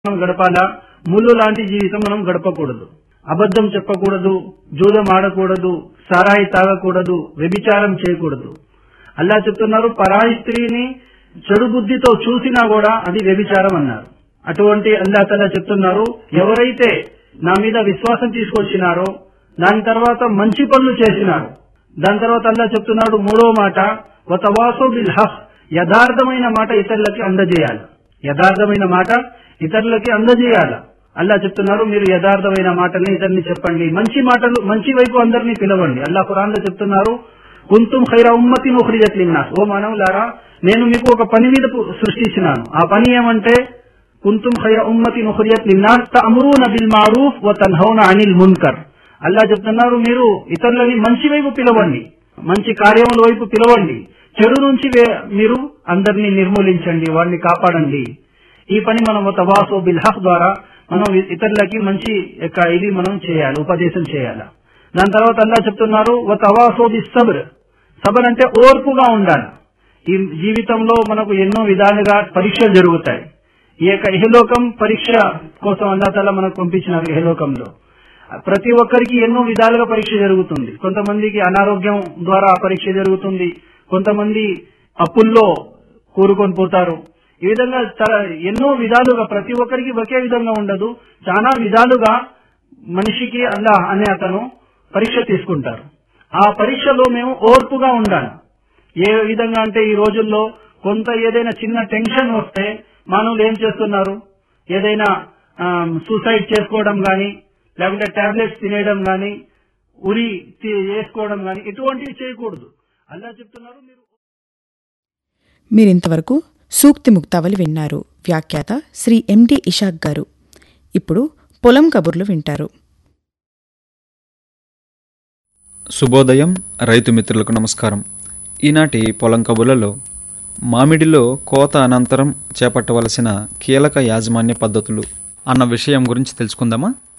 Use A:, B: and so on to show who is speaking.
A: మనం గడపాలా ముళ్ళు లాంటి జీవితం మనం గడపకూడదు అబద్ధం చెప్పకూడదు జూదం ఆడకూడదు సారాయి తాగకూడదు వ్యభిచారం చేయకూడదు అల్లా చెప్తున్నారు పరాయి స్త్రీని చెడు బుద్ధితో చూసినా కూడా అది వ్యభిచారం అన్నారు అటువంటి అల్లా తల చెప్తున్నారు ఎవరైతే నా మీద విశ్వాసం తీసుకొచ్చినారో దాని తర్వాత మంచి పనులు చేసినారు దాని తర్వాత అల్లా చెప్తున్నాడు మూడో మాట వతవాసో బిల్ హక్ యథార్థమైన మాట ఇతరులకి అందజేయాలి యథార్థమైన మాట ఇతరులకి అందజేయాలి అల్లా చెప్తున్నారు మీరు యథార్థమైన మాటల్ని ఇతరుని చెప్పండి మంచి మాటలు మంచి వైపు అందరినీ పిలవండి అల్లా ఖురాన్ లో చెప్తున్నారు కుంతుం ఖైర ఉమ్మతి ముఖరిజత్ లిన్నాస్ ఓ మానవులారా నేను మీకు ఒక పని మీద పు- సృష్టించినాను ఆ పని ఏమంటే కుంతుం ఖైర ఉమ్మతి ముఖరియత్ లిన్నాస్ తఅమురూన బిల్ మారూఫ్ వ తన్హౌన అనిల్ మున్కర్ అల్లా చెప్తున్నారు మీరు ఇతరులని మంచి వైపు పిలవండి మంచి కార్యముల వైపు పిలవండి చెడు నుంచి వే- మీరు అందరినీ నిర్మూలించండి వాడిని కాపాడండి ఈ పని మనం తవాసో బిల్ హక్ ద్వారా మనం ఇ- ఇతరులకి మంచి యొక్క ఇది మనం చేయాలి ఉపదేశం చేయాలి దాని తర్వాత అల్లా చెప్తున్నారు "వ తవాసో బి సబ్ర్ సబర్ అంటే ఓర్పుగా ఉండాలి ఈ జీవితంలో మనకు ఎన్నో విధాలుగా పరీక్షలు జరుగుతాయి ఈ యొక్క ఇహలోకం పరీక్ష కోసం అల్లా తల మనకు పంపించినారు ఇహలోకంలో ప్రతి ఒక్కరికి ఎన్నో విధాలుగా పరీక్ష జరుగుతుంది కొంతమందికి అనారోగ్యం ద్వారా ఆ పరీక్ష జరుగుతుంది కొంతమంది అప్పుల్లో కూరుకొని పోతారు ఈ విధంగా తర- ఎన్నో విధాలుగా ప్రతి ఒక్కరికి ఒకే విధంగా ఉండదు చాలా విధాలుగా మనిషికి అల్లా అనే అతను పరీక్ష తీసుకుంటారు ఆ పరీక్షలో మేము ఓర్పుగా ఉండాలి ఏ విధంగా అంటే ఈ రోజుల్లో కొంత ఏదైనా చిన్న టెన్షన్ వస్తే మానవులు ఏం చేస్తున్నారు ఏదైనా సూసైడ్ చేసుకోవడం గాని లేకుంటే టాబ్లెట్స్ తినేయడం గాని ఉరి తి- వేసుకోవడం గాని ఇటువంటివి చేయకూడదు అల్లా చెప్తున్నారు మీరు
B: మీరింతవరకు సూక్తి ముక్తావలి విన్నారు వ్యాఖ్యాత శ్రీ ఎండి ఇషాక్ గారు ఇప్పుడు పొలం కబుర్లు వింటారు
C: శుభోదయం రైతు మిత్రులకు నమస్కారం ఈనాటి పొలం కబుర్లలో మామిడిలో కోత అనంతరం చేపట్టవలసిన కీలక యాజమాన్య పద్ధతులు అన్న విషయం గురించి తెలుసుకుందామా